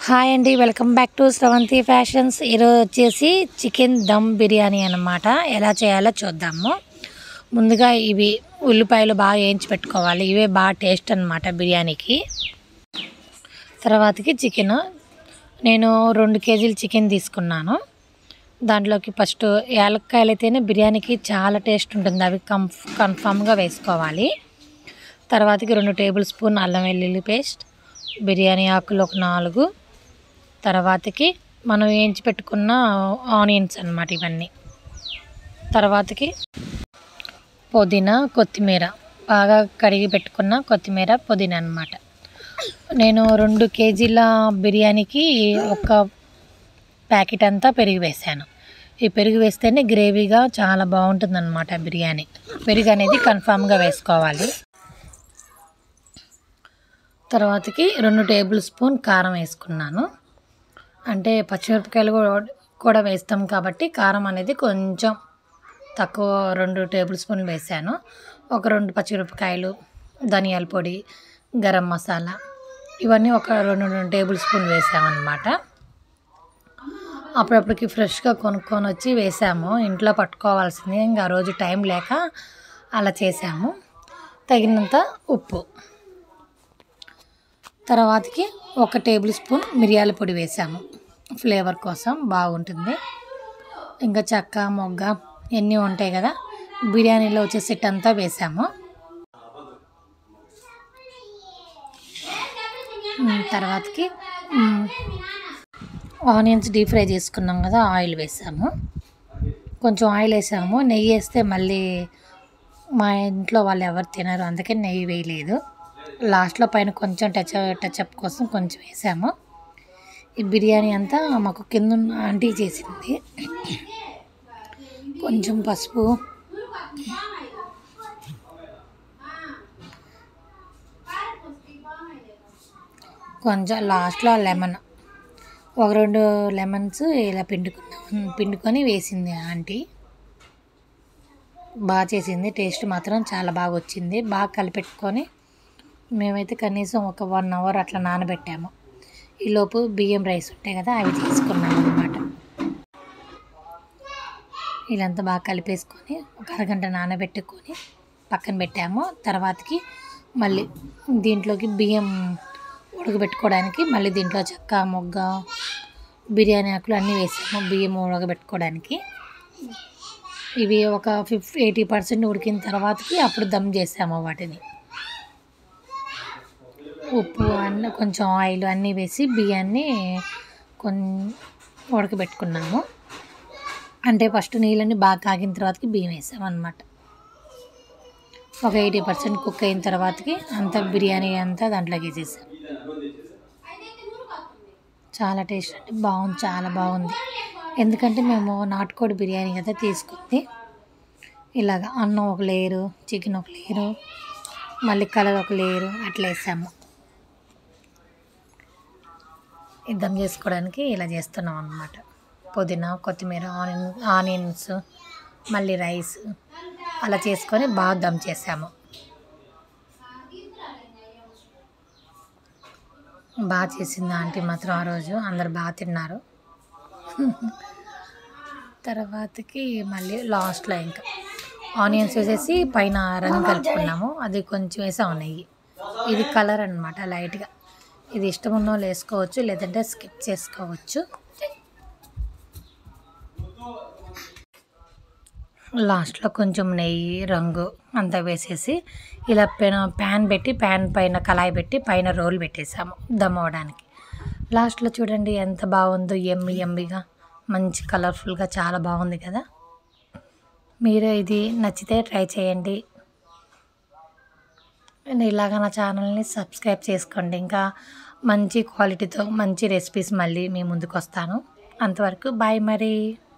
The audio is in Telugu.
హాయ్ అండి welcome back to Sravanthi fashions ఈరోజు వచ్చేసి చికెన్ దమ్ బిర్యానీ అన్నమాట ఎలా చేయాలో చూద్దాము ముందుగా ఇవి ఉల్లిపాయలు బాగా వేయించి పెట్టుకోవాలి ఇవే బాగా టేస్ట్ అన్నమాట బిర్యానీకి తర్వాతకి చికెన్ నేను రెండు కేజీలు చికెన్ తీసుకున్నాను దాంట్లోకి ఫస్ట్ యాలక్కాయలు అయితేనే బిర్యానీకి చాలా టేస్ట్ ఉంటుంది అవి కంఫ్ కన్ఫామ్గా వేసుకోవాలి తర్వాతకి రెండు టేబుల్ స్పూన్ అల్లం వెల్లుల్లి పేస్ట్ బిర్యానీ ఆకులు ఒక నాలుగు తర్వాతకి మనం వేయించి పెట్టుకున్న ఆనియన్స్ అన్నమాట ఇవన్నీ తర్వాతకి పుదీనా కొత్తిమీర బాగా కడిగి పెట్టుకున్న కొత్తిమీర పుదీనా అన్నమాట నేను రెండు కేజీల బిర్యానీకి ఒక ప్యాకెట్ అంతా పెరుగు వేసాను ఈ పెరుగు వేస్తేనే గ్రేవీగా చాలా బాగుంటుంది అనమాట బిర్యానీ పెరుగు అనేది కన్ఫామ్గా వేసుకోవాలి తర్వాతకి రెండు టేబుల్ స్పూన్ కారం వేసుకున్నాను అంటే పచ్చిమిరపకాయలు కూడా కూడా వేస్తాం కాబట్టి కారం అనేది కొంచెం తక్కువ రెండు టేబుల్ స్పూన్లు వేసాను ఒక రెండు పచ్చిమిరపకాయలు ధనియాల పొడి గరం మసాలా ఇవన్నీ ఒక రెండు రెండు టేబుల్ స్పూన్ వేసామన్నమాట అప్పుడప్పటికి ఫ్రెష్గా కొనుక్కొని వచ్చి వేసాము ఇంట్లో పట్టుకోవాల్సింది ఇంకా ఆ రోజు టైం లేక అలా చేసాము తగినంత ఉప్పు తర్వాతకి ఒక టేబుల్ స్పూన్ మిరియాల పొడి వేసాము ఫ్లేవర్ కోసం బాగుంటుంది ఇంకా చెక్క మొగ్గ ఎన్ని ఉంటాయి కదా బిర్యానీలో వచ్చే సెట్ అంతా వేసాము ఉమ్, తర్వాతకి ఉమ్, ఆనియన్స్ డీప్ ఫ్రై చేసుకున్నాం కదా ఆయిల్ వేసాము కొంచెం ఆయిల్ వేసాము నెయ్యి వేస్తే మళ్ళీ మా ఇంట్లో వాళ్ళు ఎవరు తినరు అందుకే నెయ్యి వేయలేదు లాస్ట్లో పైన కొంచెం టచ్ టచ్అప్ కోసం కొంచెం వేసాము ఈ బిర్యానీ అంతా మాకు కింద ఉన్న ఆంటీ చేసింది కొంచెం పసుపు కొంచెం లాస్ట్లో లెమన్ ఒక రెండు లెమన్స్ ఇలా పిండుకున్నాం పిండుకొని వేసింది ఆంటీ బాగా చేసింది టేస్ట్ మాత్రం చాలా బాగా వచ్చింది బాగా కలిపెట్టుకొని మేమైతే కనీసం ఒక వన్ అవర్ అట్లా నానబెట్టాము ఈలోపు బియ్యం రైస్ ఉంటాయి కదా అవి తీసుకున్నాము అనమాట వీళ్ళంతా బాగా కలిపేసుకొని ఒక అరగంట నానబెట్టుకొని పక్కన పెట్టాము తర్వాతకి మళ్ళీ దీంట్లోకి బియ్యం ఉడకబెట్టుకోవడానికి మళ్ళీ దీంట్లో చెక్క మొగ్గ బిర్యానీ ఆకులు అన్నీ వేసాము బియ్యం ఉడకబెట్టుకోవడానికి ఇవి ఒక ఫిఫ్టీ ఎయిటీ పర్సెంట్ ఉడికిన తర్వాతకి అప్పుడు దమ్ చేసాము వాటిని ఉప్పు అన్న కొంచెం ఆయిల్ అన్నీ వేసి బియ్యాన్ని కొన్ ఉడకబెట్టుకున్నాము అంటే ఫస్ట్ నీళ్ళని బాగా కాగిన తర్వాతకి బియ్యం వేసాం అనమాట ఒక ఎయిటీ పర్సెంట్ కుక్ అయిన తర్వాతకి అంత బిర్యానీ అంతా దాంట్లోకి వేసేసాం చాలా టేస్ట్ అంటే బాగుంది చాలా బాగుంది ఎందుకంటే మేము నాటుకోడి బిర్యానీ కదా తీసుకుంది ఇలాగ అన్నం ఒక లేయరు చికెన్ ఒక లేయరు మళ్ళీ కలర్ ఒక లేయరు అట్లా వేసాము ఇద్దం చేసుకోవడానికి ఇలా చేస్తున్నాం అన్నమాట పుదీనా కొత్తిమీర ఆనియన్ ఆనియన్స్ మళ్ళీ రైస్ అలా చేసుకొని బాగా దమ్ చేసాము బాగా చేసింది ఆంటీ మాత్రం ఆ రోజు అందరు బాగా తిన్నారు తర్వాతకి మళ్ళీ లాస్ట్లో ఇంకా ఆనియన్స్ వేసేసి పైన రంగు కలుపుకున్నాము అది కొంచెం వేసాము నెయ్యి ఇది కలర్ అనమాట లైట్గా ఇది ఇష్టం ఉన్న వాళ్ళు వేసుకోవచ్చు లేదంటే స్కిప్ చేసుకోవచ్చు లాస్ట్లో కొంచెం నెయ్యి రంగు అంతా వేసేసి ఇలా పెన ప్యాన్ పెట్టి ప్యాన్ పైన కళాయి పెట్టి పైన రోల్ పెట్టేసాము దమ్ అవ్వడానికి లాస్ట్లో చూడండి ఎంత బాగుందో ఎమ్మి ఎమ్మిగా మంచి కలర్ఫుల్గా చాలా బాగుంది కదా మీరు ఇది నచ్చితే ట్రై చేయండి అండ్ ఇలాగ నా ఛానల్ని సబ్స్క్రైబ్ చేసుకోండి ఇంకా మంచి క్వాలిటీతో మంచి రెసిపీస్ మళ్ళీ మీ ముందుకు వస్తాను అంతవరకు బాయ్ మరి